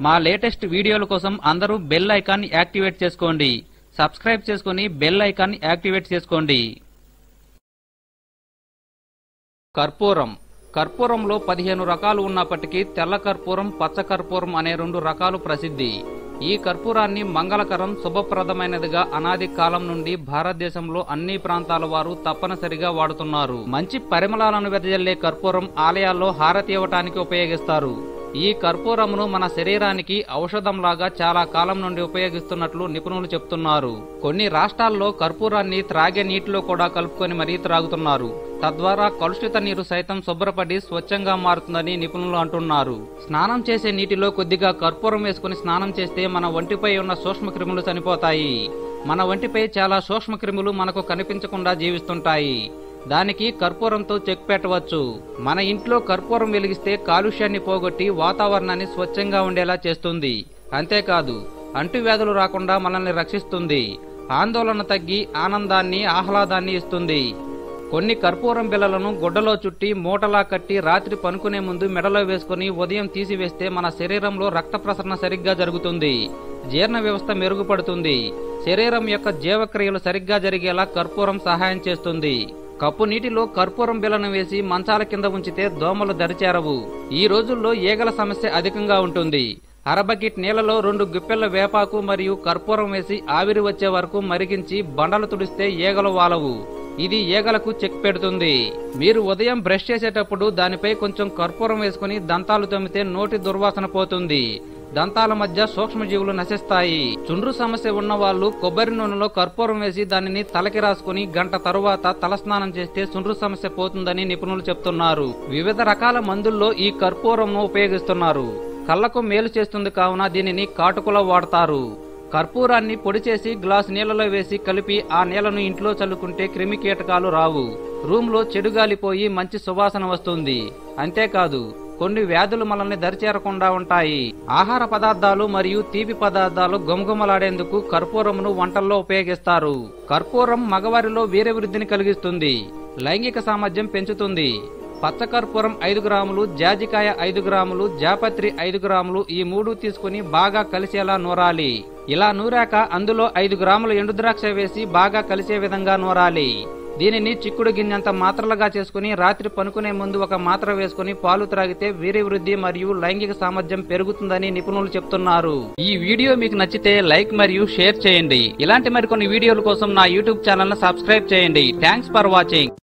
మా లేటెస్ట్ వీడియోల కోసం అందరూ బెల్ ఐకాన్ యాక్టివేట్ చేసుకోండి సబ్స్క్రైబ్ చేసుకుని బెల్ ఐకాన్ యాక్టివేట్ చేసుకోండి కర్పూరం కర్పూరంలో పదిహేను రకాలు ఉన్నప్పటికీ తెల్ల కర్పూరం పచ్చ కర్పూరం అనే రెండు రకాలు ప్రసిద్ధి ఈ కర్పూరాన్ని మంగళకరం శుభప్రదమైనదిగా అనాది కాలం నుండి భారతదేశంలో అన్ని ప్రాంతాల వారు తప్పనిసరిగా వాడుతున్నారు మంచి పరిమళాలను వెదజల్లే కర్పూరం ఆలయాల్లో హారతి ఇవ్వటానికి ఉపయోగిస్తారు ఈ కర్పూరమును మన శరీరానికి ఔషధంలాగా చాలా కాలం నుండి ఉపయోగిస్తున్నట్లు నిపుణులు చెప్తున్నారు కొన్ని రాష్ట్రాల్లో కర్పూరాన్ని త్రాగే నీటిలో కూడా కలుపుకొని మరీ త్రాగుతున్నారు తద్వారా కలుషిత నీరు సైతం శుభ్రపడి స్వచ్ఛంగా మారుతుందని నిపుణులు అంటున్నారు స్నానం చేసే నీటిలో కొద్దిగా కర్పూరం వేసుకుని స్నానం చేస్తే మన ఒంటిపై ఉన్న సూక్ష్మక్రిములు చనిపోతాయి మన ఒంటిపై చాలా సూక్ష్మక్రిములు మనకు కనిపించకుండా జీవిస్తుంటాయి దానికి కర్పూరంతో చెక్ పెట్టవచ్చు మన ఇంట్లో కర్పూరం వెలిగిస్తే కాలుష్యాన్ని పోగొట్టి వాతావరణాన్ని స్వచ్ఛంగా ఉండేలా చేస్తుంది అంతేకాదు అంటువ్యాధులు రాకుండా మనల్ని రక్షిస్తుంది ఆందోళన తగ్గి ఆనందాన్ని ఆహ్లాదాన్ని ఇస్తుంది కొన్ని కర్పూరం బిళ్ళలను గుడ్డలో చుట్టి మూటలా కట్టి రాత్రి పనుకునే ముందు మెడలో వేసుకుని ఉదయం తీసివేస్తే మన శరీరంలో రక్త ప్రసరణ సరిగ్గా జరుగుతుంది జీర్ణ వ్యవస్థ మెరుగుపడుతుంది శరీరం యొక్క జీవక్రియలు సరిగ్గా జరిగేలా కర్పూరం సహాయం చేస్తుంది కప్పు నీటిలో కర్పూరం బిళ్ళను వేసి మంచాల కింద ఉంచితే దోమలు దరిచేరవు ఈ రోజుల్లో ఈగల సమస్య అధికంగా ఉంటుంది అరబకెట్ నీళ్లలో రెండు గుప్పెళ్ల వేపాకు మరియు కర్పూరం వేసి ఆవిరి వచ్చే వరకు మరిగించి బండలు తుడిస్తే ఈగలు వాలవు ఇది ఈగలకు చెక్ పెడుతుంది మీరు ఉదయం బ్రష్ చేసేటప్పుడు దానిపై కొంచెం కర్పూరం వేసుకుని దంతాలు తొమ్మితే నోటి దుర్వాసన పోతుంది దంతాల మధ్య సూక్ష్మజీవులు నశిస్తాయి చుండ్రు సమస్య ఉన్న వాళ్ళు కొబ్బరి నూనెలో కర్పూరం వేసి దానిని తలకి రాసుకుని గంట తరువాత తలస్నానం చేస్తే చుండ్రు సమస్య పోతుందని నిపుణులు చెప్తున్నారు వివిధ రకాల మందుల్లో ఈ కర్పూరంను ఉపయోగిస్తున్నారు కళ్ళకు మేలు చేస్తుంది కావున దీనిని కాటుకలో వాడతారు కర్పూరాన్ని పొడి చేసి గ్లాస్ నీళ్లలో వేసి కలిపి ఆ నీళ్లను ఇంట్లో చల్లుకుంటే క్రిమి కీటకాలు రావు రూమ్ లో చెడు గాలిపోయి మంచి సువాసన వస్తుంది అంతేకాదు కొన్ని వ్యాధులు మనల్ని దరిచేరకుండా ఉంటాయి ఆహార పదార్థాలు మరియు తీపి పదార్థాలు గుమగుమలాడేందుకు కర్పూరమును వంటల్లో ఉపయోగిస్తారు కర్పూరం మగవారిలో వీరవృద్ధిని కలిగిస్తుంది లైంగిక సామర్థ్యం పెంచుతుంది పచ్చకర్పూరం ఐదు గ్రాములు జాజికాయ ఐదు గ్రాములు జాపత్రి ఐదు గ్రాములు ఈ మూడు తీసుకుని బాగా కలిసేలా నూరాలి ఇలా నూరాక అందులో ఐదు గ్రాముల ఎండుద్రాక్ష వేసి బాగా కలిసే విధంగా నూరాలి దీనిని చిక్కుడు గిన్నెంత మాత్రలుగా చేసుకుని రాత్రి పనుకునే ముందు ఒక మాత్ర వేసుకుని పాలు త్రాగితే వీర్యవృద్ధి మరియు లైంగిక సామర్థ్యం పెరుగుతుందని నిపుణులు చెప్తున్నారు ఈ వీడియో మీకు నచ్చితే లైక్ మరియు షేర్ చేయండి ఇలాంటి మరికొన్ని వీడియోల కోసం నా యూట్యూబ్ ఛానల్ ను సబ్స్క్రైబ్ చేయండి థ్యాంక్స్ ఫర్ వాచింగ్